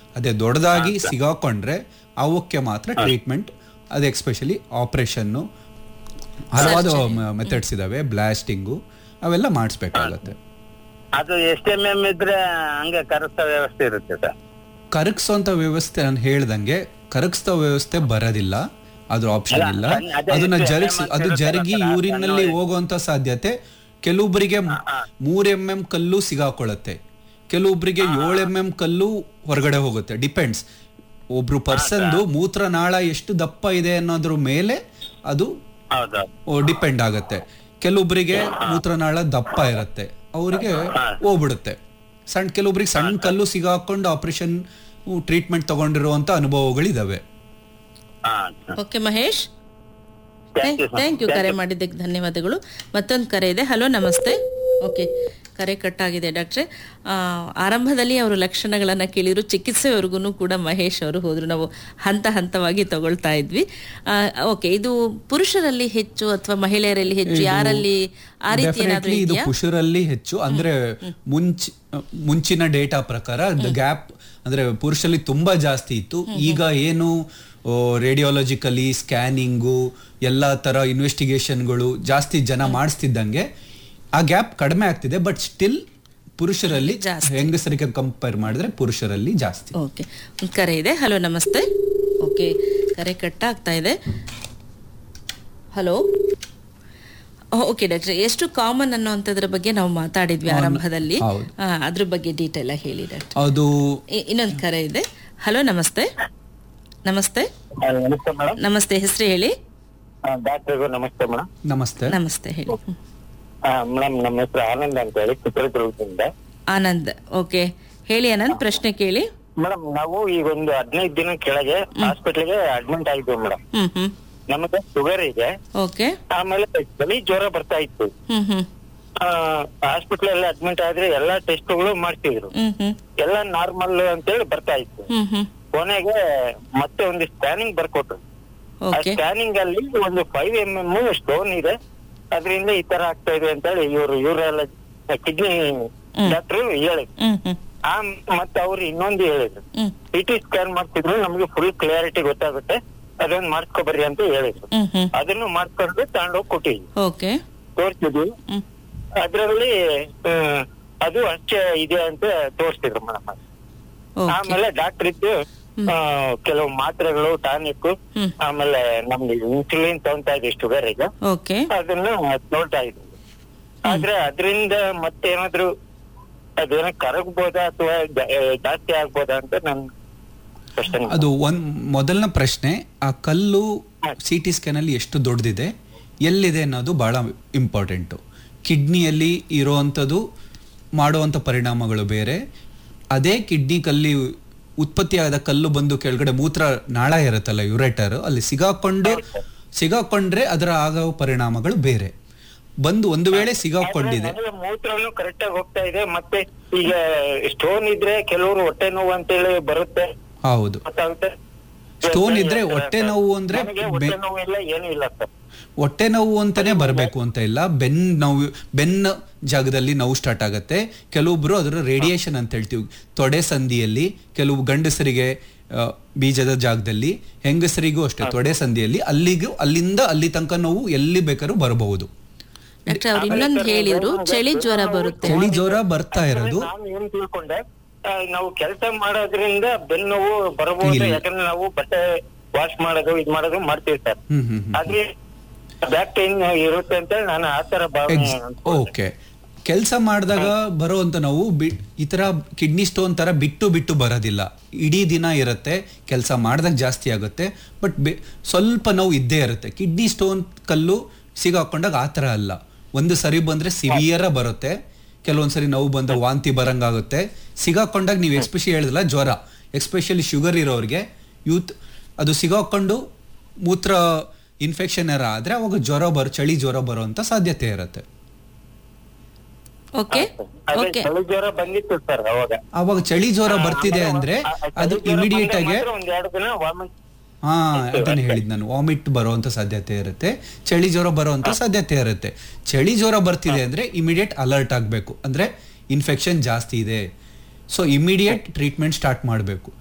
ಅದೇ ದೊಡ್ಡದಾಗಿ ಸಿಗಾಕೊಂಡ್ರೆ ಅವಕ್ಕೆ ಮಾತ್ರ ಟ್ರೀಟ್ಮೆಂಟ್ ಅದು ಎಕ್ಸ್ಪೆಷಲಿ ಆಪರೇಷನ್ನು ಹಲವಾರು ಮೆಥಡ್ಸ್ ಇದಾವೆ ಬ್ಲಾಸ್ಟಿಂಗು ಅವೆಲ್ಲ ಮಾಡಿಸ್ಬೇಕಾಗತ್ತೆ ಅದು ಎಷ್ಟ್ ಎಂ ಎಂ ಇದ್ರೆ ಹಂಗೆ ಕರೆಸ್ತ ವ್ಯವಸ್ಥೆ ಇರುತ್ತೆ ಸರ್ ಕರಗಿಸೋಂಥ ವ್ಯವಸ್ಥೆ ನಾನು ಹೇಳ್ದಂಗೆ ಕರಗಿಸೋ ವ್ಯವಸ್ಥೆ ಬರೋದಿಲ್ಲ ಅದ್ರ ಆಪ್ಷನ್ ಇಲ್ಲ ಅಲ್ಲ, ಅದೇ ಅದನ್ನ ಎಷ್ಟು ಜರುಗಿಸ್ MM ಅದು ಇರುತ್ತೆ ಜರುಗಿ ಗೊತ್ತಲ್ಲ, ಯೂರಿನ್ ನಲ್ಲಿ ಸಣ್ಣ ಹೋಗುವಂತ ಸಾಧ್ಯತೆ ಕೆಲವೊಬ್ಬರಿಗೆ ಮೂರ್ ಎಂ ಎಂ ಕಲ್ಲು ಸಿಗಾಕೊಳ್ಳುತ್ತೆ ಕೆಲವೊಬ್ಬರಿಗೆ ಏಳು ಎಂ ಎಂ ಕಲ್ಲು ಹೊರಗಡೆ ಹೋಗುತ್ತೆ ಡಿಪೆಂಡ್ಸ್ ಒಬ್ರು ಪರ್ಸನ್ದು ಮೂತ್ರನಾಳ ಎಷ್ಟು ದಪ್ಪ ಇದೆ ಅನ್ನೋದ್ರ ಮೇಲೆ ಅದು ಹೌದೌದು ಡಿಪೆಂಡ್ ಆಗುತ್ತೆ ಕೆಲವೊಬ್ಬರಿಗೆ ಮೂತ್ರನಾಳ ದಪ್ಪ ಇರುತ್ತೆ ಅವರಿಗೆ ಹೋಗ್ಬಿಡುತ್ತೆ ಸಣ್ಣ ಕೆಲವೊಬ್ರಿಗೆ ಸಣ್ಣ ಕಲ್ಲು ಸಿಗಾಕೊಂಡು ಆಪರೇಷನ್ ಟ್ರೀಟ್ಮೆಂಟ್ ತಗೊಂಡಿರುವಂತ ಅನುಭವಗಳಿದಾವೆ ಹಾ okay Mahesh thank you thank you ಕರೆ ಮಾಡಿದ್ದಕ್ಕೆ ಧನ್ಯವಾದಗಳು ಮತ್ತೊಂದು ಕರೆ ಇದೆ ಹಲೋ ನಮಸ್ತೆ ಓಕೆ ಕರೆ ಕಟ್ಟಾಗಿದೆ ಡಾಕ್ಟ್ರೆ ಆ, ಆರಂಭದಲ್ಲಿ ಅವರು ಲಕ್ಷಣಗಳನ್ನು ಕೇಳಿದ್ರು ಚಿಕಿತ್ಸೆವರೆಗೂ ಕೂಡ ಮಹೇಶ್ ಅವರು ಹೋದ್ರು ನಾವು ಹಂತ ಹಂತವಾಗಿ ತಗೊಳ್ತಾ ಇದ್ವಿ ಓಕೆ ಇದು ಪುರುಷರಲ್ಲಿ ಹೆಚ್ಚು ಅಥವಾ ಮಹಿಳೆಯರಲ್ಲಿ ಹೆಚ್ಚು ಯಾರಲ್ಲಿ ಆ ರೀತಿ ಏನಾದರೂ ಡೆಫಿನೆಟ್ಲಿ ಇದು ಇದೆಯಾ ಪುರುಷರಲ್ಲಿ ಹೆಚ್ಚು ಅಂದ್ರೆ ಮುಂಚ ಮುಂಚಿನ ಡೇಟಾ ಪ್ರಕಾರ ಗ್ಯಾಪ್ ಅಂದ್ರೆ ಪುರುಷರಲ್ಲಿ ತುಂಬಾ ಜಾಸ್ತಿ ಇತ್ತು ಈಗ ಏನು ರೇಡಿಯಾಲಜಿಕಲಿ ಸ್ಕ್ಯಾನಿಂಗು ಎಲ್ಲ ತರ ಇನ್ವೆಸ್ಟಿಗೇಷನ್ಗಳು ಜಾಸ್ತಿ ಜನ ಮಾಡಿಸ್ತಿದ್ದಂಗೆ ಆ ಗ್ಯಾಪ್ ಕಡಿಮೆ ಆಗ್ತಿದೆ ಬಟ್ ಸ್ಟಿಲ್ ಪುರುಷರಲ್ಲಿ ಹೆಂಗಸರಿಗೆ ಕಂಪೇರ್ ಮಾಡಿದ್ರೆ ಪುರುಷರಲ್ಲಿ ಜಾಸ್ತಿ ಓಕೆ ಒಂದು ಕರೆ ಇದೆ ಹಲೋ ನಮಸ್ತೆ ಓಕೆ ಕರೆ ಕಟ್ ಆಗ್ತಾ ಇದೆ ಹಲೋ ಓಕೆ ಡಾಕ್ಟ್ರೆ ಎಷ್ಟು ಕಾಮನ್ ಅನ್ನೋಂಥದ್ರ ಬಗ್ಗೆ ನಾವು ಮಾತಾಡಿದ್ವಿ ಆರಂಭದಲ್ಲಿ ಹೌದು. ಆ, ಅದ್ರ ಬಗ್ಗೆ ಡೀಟೇಲ್ ಆಗಿ ಹೇಳಿ ಡಾಕ್ಟ್ರೆ ಅದು ಇನ್ನೊಂದು ಕರೆ ಇದೆ ಹಲೋ ನಮಸ್ತೆ ನಮಸ್ತೆ ನಮಸ್ತೆ ಮೇಡಮ್ ನಮಸ್ತೆ ಹೆಸರು ಹೇಳಿ ಡಾಕ್ಟರ್ಗೂ ನಮಸ್ತೆ ಮೇಡಮ್ ನಮಸ್ತೆ ನಮಸ್ತೆ ಹೇಳಿ ಹ್ಮ್. ಮೇಡಮ್ ನಮ್ಮ ಹೆಸರು ಆನಂದ್ ಅಂತ ಹೇಳಿ ಚಿತ್ರದುರ್ಗದಿಂದ ಆನಂದ್ ಓಕೆ ಹೇಳಿ ಆನಂದ್ ಪ್ರಶ್ನೆ ಕೇಳಿ ಮೇಡಮ್ ನಾವು ಈಗ ಒಂದು ಹದಿನೈದು ದಿನ ಕೆಳಗೆ ಹಾಸ್ಪಿಟ್ಲಿಗೆ ಅಡ್ಮಿಟ್ ಆಗಿದ್ವಿ ಮೇಡಮ್ ಹ್ಮ್ ಹ್ಮ್ ನಮಗೆ ಶುಗರ್ ಇದೆ ಓಕೆ ಆಮೇಲೆ ಚಳಿ ಜ್ವರ ಬರ್ತಾ ಇತ್ತು ಹ್ಮ್ ಹ್ಮ್ ಹಾಸ್ಪಿಟಲ್ ಅಲ್ಲಿ ಅಡ್ಮಿಟ್ ಆದ್ರೆ ಎಲ್ಲಾ ಟೆಸ್ಟ್ಗಳು ಮಾಡ್ತಿದ್ರು ಹ್ಮ್ ಹ್ಮ್ ಎಲ್ಲ ನಾರ್ಮಲ್ ಅಂತೇಳಿ ಬರ್ತಾ ಇತ್ತು ಹ್ಮ್ ಹ್ಮ್ ಕೊನೆಗೆ ಮತ್ತೆ ಒಂದು ಸ್ಕ್ಯಾನಿಂಗ್ ಬರ್ಕೊಟ್ರು ಆ ಓಕೆ ಸ್ಕ್ಯಾನಿಂಗ್ ಅಲ್ಲಿ ಒಂದು ಫೈವ್ ಎಂ ಎಂ ಸ್ಟೋನ್ ಇದೆ ಅದರಿಂದ ಈ ತರ ಆಗ್ತಾ ಇದೆ ಅಂತ ಹೇಳಿ ಇವರು ಇವರೆಲ್ಲ ಕಿಡ್ನಿ ಡಾಕ್ಟರ್ ಹೇಳಿದ್ರು ಹ್ಮ್ ಹ್ಮ್ ಆ ಮತ್ತೆ ಅವ್ರು ಇನ್ನೊಂದು ಹೇಳಿದ್ರು ಹ್ಮ್ ಸಿ ಟಿ ಸ್ಕ್ಯಾನ್ ಮಾಡ್ತಿದ್ರು ನಮ್ಗೆ ಫುಲ್ ಕ್ಲಿಯಾರಿಟಿ ಗೊತ್ತಾಗುತ್ತೆ ಅದನ್ನ ಮಾಡ್ಸ್ಕೊ ಬರ್ರಿ ಅಂತ ಹೇಳಿದ್ರು ಹ್ಮ್ ಹ್ಮ್ ಅದನ್ನು ಮಾಡ್ಕೊಂಡು ತಗೊಂಡೋಗಿ ಕೊಟ್ಟಿದ್ವಿ ಓಕೆ ತೋರಿಸಿದ್ವಿ ಹ್ಮ್ ಅದ್ರಲ್ಲಿ ಆ, ಅದು ಅಷ್ಟೇ ಇದೆ ಅಂತ ತೋರಿಸ್ತಿದ್ರು ಮೇಡಮ್ ಓಕೆ ಆಮೇಲೆ ಡಾಕ್ಟರ್ ಇದ್ದು ಆ, ಕೆಲವು ಮಾತ್ರೆಗಳು ಟಾನಿಕ್ ಹ್ಮ್. ಆಮೇಲೆ ನಮ್ಗೆ ಇನ್ಸುಲಿನ್ ತಗೊಂತಾ ಇದೆ ಶುಗರ್ ಈಗ ಓಕೆ ಅದನ್ನ ನೋಡ್ತಾ ಇದ್ವಿ ಆದ್ರೆ ಅದರಿಂದ ಮತ್ತೇನಾದ್ರು ಅದೇನೋ ಕರಗ್ಬೋದಾ ಅಥವಾ ಜಾಸ್ತಿ ಆಗ್ಬೋದಾ ಅಂತ ನನ್ ಪ್ರಶ್ನೆ ಅದು ಒಂದ್ ಮೊದಲನ ಪ್ರಶ್ನೆ ಆ ಕಲ್ಲು ಸಿ ಟಿ ಸ್ಕ್ಯಾನ್ ಅಲ್ಲಿ ಎಷ್ಟು ದೊಡ್ಡದಿದೆ ಎಲ್ಲಿದೆ ಅನ್ನೋದು ಬಹಳ ಇಂಪಾರ್ಟೆಂಟು ಕಿಡ್ನಿಯಲ್ಲಿ ಇರುವಂಥದ್ದು ಮಾಡುವಂಥ ಪರಿಣಾಮಗಳು ಬೇರೆ ಅದೇ ಕಿಡ್ನಿ ಕಲ್ಲಿ ಉತ್ಪತ್ತಿಯಾದ ಕಲ್ಲು ಬಂದು ಕೆಳಗಡೆ ಮೂತ್ರ ನಾಳ ಇರುತ್ತಲ್ಲ ಯುರೇಟರ್ ಅಲ್ಲಿ ಸಿಗಾಕೊಂಡು ಸಿಗಾಕೊಂಡ್ರೆ ಅದರ ಆಗೋ ಪರಿಣಾಮಗಳು ಬೇರೆ ಬಂದು ಒಂದು ವೇಳೆ ಸಿಗಾಕೊಂಡಿದೆ ನನಗೆ ಮೂತ್ರನು ಕರೆಕ್ಟ್ ಆಗಿ ಹೋಗ್ತಾ ಇದೆ ಮತ್ತೆ ಈಗ ಸ್ಟೋನ್ ಇದ್ರೆ ಕೆಲವರು ಹೊಟ್ಟೆ ನೋವು ಅಂತೇಳಿ ಬರುತ್ತೆ ಹೌದು ಗೊತ್ತಾಗುತ್ತೆ Stone ಇದ್ರೆ ಹೊಟ್ಟೆ ನೋವು ಅಂದ್ರೆ ನನಗೆ ಹೊಟ್ಟೆ ಬೆ- ನೋವು ಇಲ್ಲ ಏನು ಇಲ್ಲ ಸರ್ ಹೊಟ್ಟೆ ನೋವು ಅಂತಾನೆ ಬರಬೇಕು ಅಂತ ಇಲ್ಲ ಬೆನ್ ನೋವು ಬೆನ್ನ ಜಾಗದಲ್ಲಿ ನೋವು ಸ್ಟಾರ್ಟ್ ಆಗುತ್ತೆ ಕೆಲವೊಬ್ರು ಅದರ ರೇಡಿಯೇಷನ್ ಅಂತ ಹೇಳ್ತೀವಿ ತೊಡೆ ಸಂಧಿಯಲ್ಲಿ ಕೆಲವು ಗಂಡಸರಿಗೆ ಆ, ಬೀಜದ ಜಾಗದಲ್ಲಿ ಹೆಂಗಸರಿಗೂ ಅಷ್ಟೇ ತೊಡೆ ಸಂಧಿಯಲ್ಲಿ ಅಲ್ಲಿಗೂ ಅಲ್ಲಿಂದ ಅಲ್ಲಿ ತನಕ ನೋವು ಎಲ್ಲಿ ಬೇಕಾದ್ರೂ ಬರಬಹುದು ಡಾಕ್ಟರ್ ಅವ್ರು ಇನ್ನೊಂದು ಹೇಳಿದ್ರು ಚಳಿ ಜ್ವರ ಬರುತ್ತೆ ಚಳಿ ಜ್ವರ ಬರ್ತಾ ಇರೋದು ನಾನು ಏನ್ ತಿಳ್ಕೊಂಡೆ ಆ, ನಾವು ಕೆಲಸ ಮಾಡೋದ್ರಿಂದ ಬೆನ್ನು ನೋವು ಬರಬಹುದು ಇಲ್ಲ. ಯಾಕಂದ್ರೆ ನಾವು ಬಟ್ಟೆ ವಾಶ್ ಮಾಡೋದು ಇದ್ ಮಾಡೋದು ಮಾಡ್ತೀವಿ ಸರ್ ಹ್ಮ್ ಹ್ಮ್ ಹ್ಮ್ ಆದ್ರೆ ಬ್ಯಾಕ್ ಪೇನ್ ಇರುತ್ತೆ ಅಂತ ನಾನು ಆ ತರ ಭಾವನೆ ಓಕೆ ಕೆಲಸ ಮಾಡಿದಾಗ ಬರುವಂತ ನೋವು ಬಿ ಈ ತರ ಕಿಡ್ನಿ ಸ್ಟೋನ್ ತರ ಬಿಟ್ಟು ಬಿಟ್ಟು ಬರೋದಿಲ್ಲ ಇಡೀ ದಿನ ಇರುತ್ತೆ ಕೆಲಸ ಮಾಡಿದಾಗ ಜಾಸ್ತಿ ಆಗುತ್ತೆ ಬಟ್ ಸ್ವಲ್ಪ ನೋವು ಇದ್ದೇ ಇರುತ್ತೆ ಕಿಡ್ನಿ ಸ್ಟೋನ್ ಕಲ್ಲು ಸಿಗಾಕೊಂಡಾಗ ಆ ಥರ ಅಲ್ಲ ಒಂದು ಸರಿ ಬಂದ್ರೆ ಸಿವಿಯರ ಬರುತ್ತೆ ಕೆಲವೊಂದ್ಸರಿ ನೋವು ಬಂದ ವಾಂತಿ ಬರಂಗಾಗುತ್ತೆ ಸಿಗಾಕೊಂಡಾಗ ನೀವು ಎಸ್ಪೆಷಲಿ ಹೇಳಿದ್ರಲ್ಲ ಜ್ವರ ಎಸ್ಪೆಷಲಿ ಶುಗರ್ ಇರೋರಿಗೆ ಯೂತ್ ಅದು ಸಿಗಾಕೊಂಡು ಮೂತ್ರ ಇನ್ಫೆಕ್ಷನ್ ಏನಾರ ಆದ್ರೆ ಅವಾಗ ಜ್ವರ ಬರೋ ಚಳಿ ಜ್ವರ ಬರುವಂತ ಸಾಧ್ಯತೆ ಇರುತ್ತೆ ಓಕೆ ಅದೇ ಓಕೆ ಚಳಿ ಜ್ವರ ಬಂದಿತ್ತು ಸರ್ ಅವಾಗ ಅವಾಗ ಚಳಿ ಜ್ವರ ಬರ್ತಿದೆ ಅಂದ್ರೆ ಆ- ಆ ಅದು ಚಳಿ ಜ್ವರ ಇಮಿಡಿಯೇಟ್ ಬಂದ್ರೆ ಆಗಿ ಮಾತ್ರ ಒಂದ್ ಎರಡು ದಿನ ವಾಮಿಟ್ ಹಾ ಅದನ್ನ ಹೇಳಿದ್ ನಾನು ವಾಮಿಟ್ ಬರುವಂತ ಸಾಧ್ಯತೆ ಇರುತ್ತೆ ಚಳಿ ಜ್ವರ ಬರುವಂತ ಸಾಧ್ಯತೆ ಇರುತ್ತೆ ಚಳಿ ಜ್ವರ ಬರ್ತಿದೆ ಅಂದ್ರೆ ಇಮಿಡಿಯೇಟ್ ಅಲರ್ಟ್ ಆಗಬೇಕು ಅಂದ್ರೆ ಇನ್ಫೆಕ್ಷನ್ ಜಾಸ್ತಿ ಇದೆ ಸೊ ಇಮಿಡಿಯೇಟ್ ಟ್ರೀಟ್ಮೆಂಟ್ ಸ್ಟಾರ್ಟ್ ಮಾಡಬೇಕು